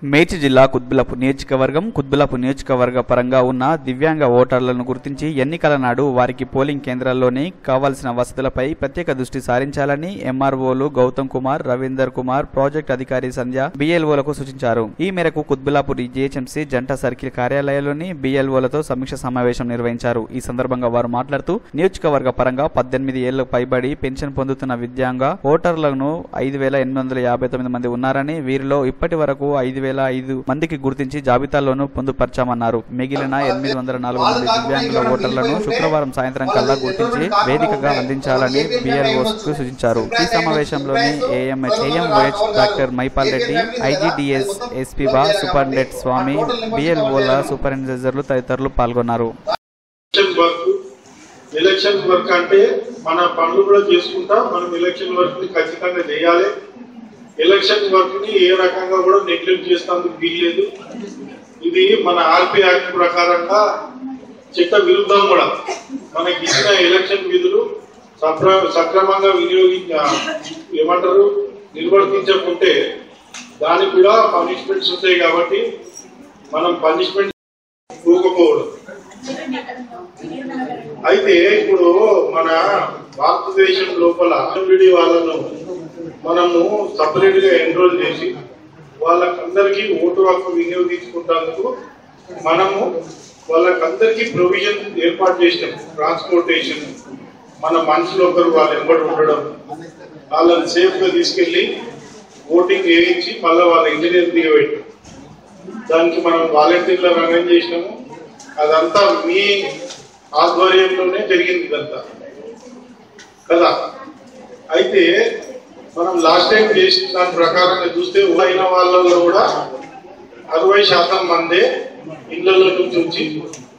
మేడ్చి జిల్లా కుత్బులాపూర్ నియోజకవర్గం కుత్బులాపూర్ నియోజకవర్గ పరంగా ఉన్న దివ్యాంగ ఓటర్లను గుర్తించి ఎన్నికల నాడు వారికి పోలింగ్ కేంద్రాల్లోని కావాల్సిన వసతులపై ప్రత్యేక దృష్టి సారించాలని ఎంఆర్ఓలు గౌతమ్ కుమార్ రవీందర్ కుమార్ ప్రాజెక్ట్ అధికారి సంధ్య బిఎల్ఓలకు సూచించారు ఈ మేరకు కుత్బులాపూర్ జీహెచ్ఎంసీ జంట సర్కిల్ కార్యాలయంలోని బిఎల్ఓలతో సమీక్ష సమావేశం నిర్వహించారు ఈ సందర్భంగా వారు మాట్లాడుతూ నియోజకవర్గ పరంగా పద్దెనిమిది ఏళ్లకు పైబడి పెన్షన్ పొందుతున్న విద్యాంగ ఓటర్లను ఐదు వేల ఎనిమిది వందల యాభై తొమ్మిది మంది ఉన్నారని వీరిలో ఇప్పటి వరకు ఐదు వేల ఐదు మందికి గుర్తించి జాబితాలోనూ పొందుపర్చామన్నారు మిగిలిన ఎనిమిది వందల నాలుగు మంది దివ్యాంగుల ఓటర్లను శుక్రవారం సాయంత్రం కల్లా గుర్తించి వేదికగా అందించాలని బిఎల్ఓస్ కు సూచించారు ఈ సమావేశంలోని AMH AMH doctor Maipal Reddy ICDS SP బా సూపరింటెండెంట్ స్వామి బిఎల్ఓల సూపరింటెండెంటర్లు తదితరులు పాల్గొన్నారు ఎలక్షన్ వర్క్ ఎలక్షన్ వర్క్ అంటే మన పనులు కూడా చేసుకుంటా మనం ఎలక్షన్ వర్క్ ని ఖచ్చితంగా చేయాలి ఎలక్షన్ వర్క్ ని ఏ రకంగా కూడా నెగ్లెక్ట్ చేస్తానికి వీల్లేదు ఇది మన ఆర్పీ యాక్ట్ ప్రకారంగా చట్ట విరుద్ధం కూడా మనకి ఇచ్చిన ఎలక్షన్ విధులు సక్ర- సక్రమంగా వినియోగించ ఏమంటారు నిర్వర్తించకుంటే దానికి కూడా పనిష్మెంట్స్ ఉంటాయి కాబట్టి మనం పనిష్మెంట్ పోకపోవడం అయితే ఇప్పుడు మన భారతదేశం లోపల ఎంబీడీ వాళ్ళను మనము సపరేట్ గా ఎన్రోల్ చేసి వాళ్ళకందరికీ ఓటు హక్కు వినియోగించుకుంటేందుకు మనము వాళ్ళకందరికీ ప్రొవిజన్ ఏర్పాటు చేసినాం ట్రాన్స్పోర్టేషన్ మన మనుషులు ఒకరు వాళ్ళ ఎంబడి ఉండడం వాళ్ళని సేఫ్ గా తీసుకెళ్లి ఓటింగ్ వేయించి మళ్ళీ వాళ్ళ ఇంజనీర్ దిగబెట్టాం దానికి మనం వాలంటీర్లను అరేంజ్ చేసినాము అదంతా మీ ఆధ్వర్యంలోనే జరిగింది ఇదంతా కదా అయితే మనం లాస్ట్ టైం చేసిన దాని ప్రకారంగా చూస్తే అయిన వాళ్ళలో కూడా అరవై శాతం మందే ఇళ్లలో నుంచి వచ్చి